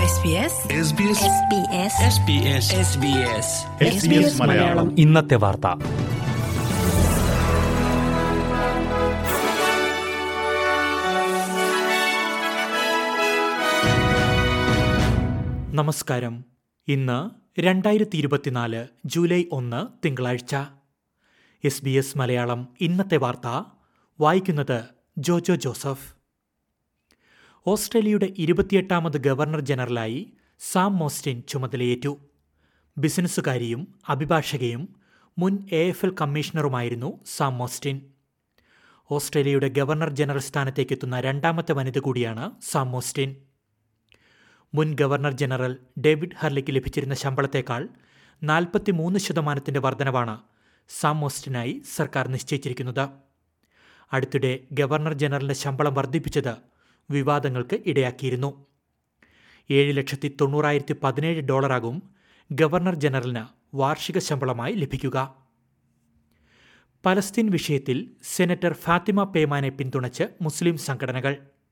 SBS Malayalam ഇന്നത്തെ വാർത്ത നമസ്കാരം ഇന്ന് രണ്ടായിരത്തി ഇരുപത്തിനാല് ജൂലൈ ഒന്ന് തിങ്കളാഴ്ച എസ് ബി എസ് മലയാളം ഇന്നത്തെ വാർത്ത വായിക്കുന്നത് ജോജോ ജോസഫ് ഓസ്ട്രേലിയയുടെ ഇരുപത്തിയെട്ടാമത് ഗവർണർ ജനറലായി സാം മോസ്റ്റിൻ ചുമതലയേറ്റു ബിസിനസ്സുകാരിയും അഭിഭാഷകയും മുൻ എ എഫ് എൽ കമ്മീഷണറുമായിരുന്നു സാം മോസ്റ്റിൻ ഓസ്ട്രേലിയയുടെ ഗവർണർ ജനറൽ സ്ഥാനത്തേക്കെത്തുന്ന രണ്ടാമത്തെ വനിത കൂടിയാണ് സാം മോസ്റ്റിൻ മുൻ ഗവർണർ ജനറൽ ഡേവിഡ് ഹർലിക്ക് ലഭിച്ചിരുന്ന ശമ്പളത്തേക്കാൾ നാൽപ്പത്തിമൂന്ന് ശതമാനത്തിന്റെ വർധനവാണ് സാം മോസ്റ്റിനായി സർക്കാർ നിശ്ചയിച്ചിരിക്കുന്നത് അടുത്തിടെ ഗവർണർ ജനറലിന്റെ ശമ്പളം വർദ്ധിപ്പിച്ചത് വിവാദങ്ങൾക്ക് ഇടയാക്കിയിരുന്നു ഏഴ് ലക്ഷത്തി തൊണ്ണൂറായിരത്തി പതിനേഴ് ഡോളറാകും ഗവർണർ ജനറലിന് വാർഷിക ശമ്പളമായി ലഭിക്കുക പലസ്തീൻ വിഷയത്തിൽ സെനറ്റർ ഫാത്തിമ പേമാനെ പിന്തുണച്ച് മുസ്ലിം സംഘടനകൾ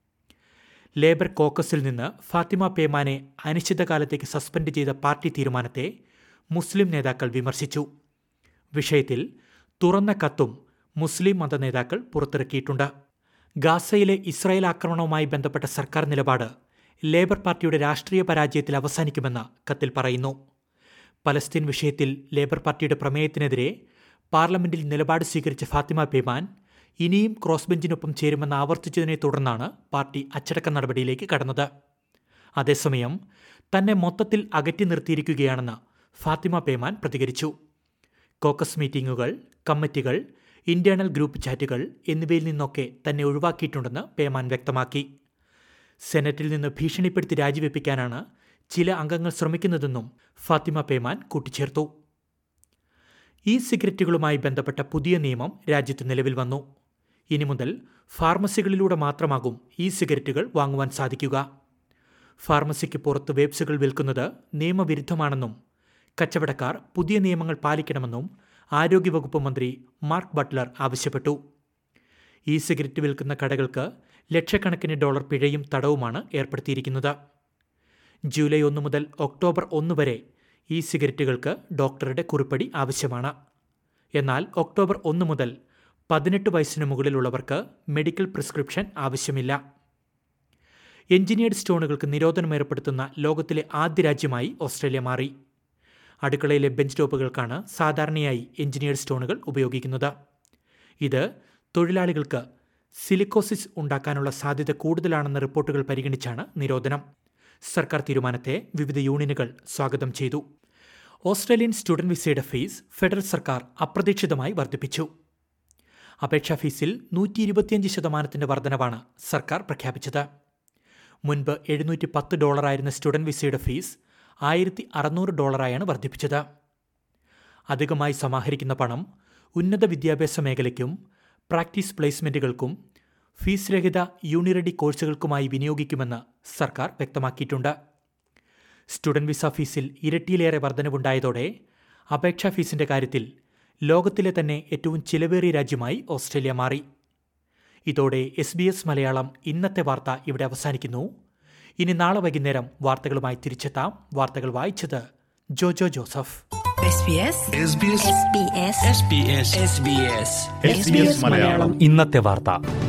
ലേബർ കോക്കസിൽ നിന്ന് ഫാത്തിമ പേമാനെ അനിശ്ചിതകാലത്തേക്ക് സസ്പെൻഡ് ചെയ്ത പാർട്ടി തീരുമാനത്തെ മുസ്ലിം നേതാക്കൾ വിമർശിച്ചു വിഷയത്തിൽ തുറന്ന കത്തും മുസ്ലിം മത നേതാക്കൾ പുറത്തിറക്കിയിട്ടുണ്ട് ഗാസയിലെ ഇസ്രായേൽ ആക്രമണവുമായി ബന്ധപ്പെട്ട സർക്കാർ നിലപാട് ലേബർ പാർട്ടിയുടെ രാഷ്ട്രീയ പരാജയത്തിൽ അവസാനിക്കുമെന്ന് കത്തിൽ പറയുന്നു പലസ്തീൻ വിഷയത്തിൽ ലേബർ പാർട്ടിയുടെ പ്രമേയത്തിനെതിരെ പാർലമെന്റിൽ നിലപാട് സ്വീകരിച്ച ഫാത്തിമ പേമാൻ ഇനിയും ക്രോസ് ബെഞ്ചിനൊപ്പം ചേരുമെന്ന് ആവർത്തിച്ചതിനെ തുടർന്നാണ് പാർട്ടി അച്ചടക്ക നടപടിയിലേക്ക് കടന്നത് അതേസമയം തന്നെ മൊത്തത്തിൽ അകറ്റി നിർത്തിയിരിക്കുകയാണെന്ന് ഫാത്തിമ പേമാൻ പ്രതികരിച്ചു കോക്കസ് മീറ്റിംഗുകൾ കമ്മിറ്റികൾ ഇന്റേണൽ ഗ്രൂപ്പ് ചാറ്റുകൾ എന്നിവയിൽ നിന്നൊക്കെ തന്നെ ഒഴിവാക്കിയിട്ടുണ്ടെന്ന് പേമാൻ വ്യക്തമാക്കി സെനറ്റിൽ നിന്ന് ഭീഷണിപ്പെടുത്തി രാജിവെപ്പിക്കാനാണ് ചില അംഗങ്ങൾ ശ്രമിക്കുന്നതെന്നും ഫാത്തിമ പേമാൻ കൂട്ടിച്ചേർത്തു ഇ സിഗരറ്റുകളുമായി ബന്ധപ്പെട്ട പുതിയ നിയമം രാജ്യത്ത് നിലവിൽ വന്നു ഇനി മുതൽ ഫാർമസികളിലൂടെ മാത്രമാകും ഇ സിഗരറ്റുകൾ വാങ്ങുവാൻ സാധിക്കുക ഫാർമസിക്ക് പുറത്ത് വേബ്സുകൾ വിൽക്കുന്നത് നിയമവിരുദ്ധമാണെന്നും കച്ചവടക്കാർ പുതിയ നിയമങ്ങൾ പാലിക്കണമെന്നും ആരോഗ്യവകുപ്പ് മന്ത്രി മാർക്ക് ബട്ട്ലർ ആവശ്യപ്പെട്ടു ഇ സിഗരറ്റ് വിൽക്കുന്ന കടകൾക്ക് ലക്ഷക്കണക്കിന് ഡോളർ പിഴയും തടവുമാണ് ഏർപ്പെടുത്തിയിരിക്കുന്നത് ജൂലൈ ഒന്ന് മുതൽ ഒക്ടോബർ ഒന്ന് വരെ ഇ സിഗരറ്റുകൾക്ക് ഡോക്ടറുടെ കുറിപ്പടി ആവശ്യമാണ് എന്നാൽ ഒക്ടോബർ ഒന്ന് മുതൽ പതിനെട്ട് വയസ്സിന് മുകളിലുള്ളവർക്ക് മെഡിക്കൽ പ്രിസ്ക്രിപ്ഷൻ ആവശ്യമില്ല എഞ്ചിനീയർഡ് സ്റ്റോണുകൾക്ക് നിരോധനം ഏർപ്പെടുത്തുന്ന ലോകത്തിലെ ആദ്യ രാജ്യമായി ഓസ്ട്രേലിയ മാറി അടുക്കളയിലെ ബെഞ്ച് ടോപ്പുകൾക്കാണ് സാധാരണയായി എഞ്ചിനീയർഡ് സ്റ്റോണുകൾ ഉപയോഗിക്കുന്നത് ഇത് തൊഴിലാളികൾക്ക് സിലിക്കോസിസ് ഉണ്ടാക്കാനുള്ള സാധ്യത കൂടുതലാണെന്ന റിപ്പോർട്ടുകൾ പരിഗണിച്ചാണ് നിരോധനം സർക്കാർ തീരുമാനത്തെ വിവിധ യൂണിയനുകൾ സ്വാഗതം ചെയ്തു ഓസ്ട്രേലിയൻ സ്റ്റുഡന്റ് വിസയുടെ ഫീസ് ഫെഡറൽ സർക്കാർ അപ്രതീക്ഷിതമായി വർദ്ധിപ്പിച്ചു അപേക്ഷാ ഫീസിൽ നൂറ്റി ഇരുപത്തിയഞ്ച് ശതമാനത്തിന്റെ വർധനവാണ് സർക്കാർ പ്രഖ്യാപിച്ചത് മുൻപ് എഴുന്നൂറ്റി പത്ത് ഡോളറായിരുന്ന സ്റ്റുഡന്റ് വിസയുടെ ഫീസ് ആയിരത്തി അറുന്നൂറ് ഡോളറായാണ് വർദ്ധിപ്പിച്ചത് അധികമായി സമാഹരിക്കുന്ന പണം ഉന്നത വിദ്യാഭ്യാസ മേഖലയ്ക്കും പ്രാക്ടീസ് പ്ലേസ്മെന്റുകൾക്കും ഫീസ് രഹിത യൂണിറെഡി കോഴ്സുകൾക്കുമായി വിനിയോഗിക്കുമെന്ന് സർക്കാർ വ്യക്തമാക്കിയിട്ടുണ്ട് സ്റ്റുഡന്റ് വിസ ഫീസിൽ ഇരട്ടിയിലേറെ വർധനവുണ്ടായതോടെ അപേക്ഷാ ഫീസിന്റെ കാര്യത്തിൽ ലോകത്തിലെ തന്നെ ഏറ്റവും ചിലവേറിയ രാജ്യമായി ഓസ്ട്രേലിയ മാറി ഇതോടെ എസ് ബി എസ് മലയാളം ഇന്നത്തെ വാർത്ത ഇവിടെ അവസാനിക്കുന്നു ഇനി നാളെ വൈകുന്നേരം വാർത്തകളുമായി തിരിച്ചെത്താം വാർത്തകൾ വായിച്ചത് ജോജോ ജോസഫ് SBS ഇന്നത്തെ വാർത്ത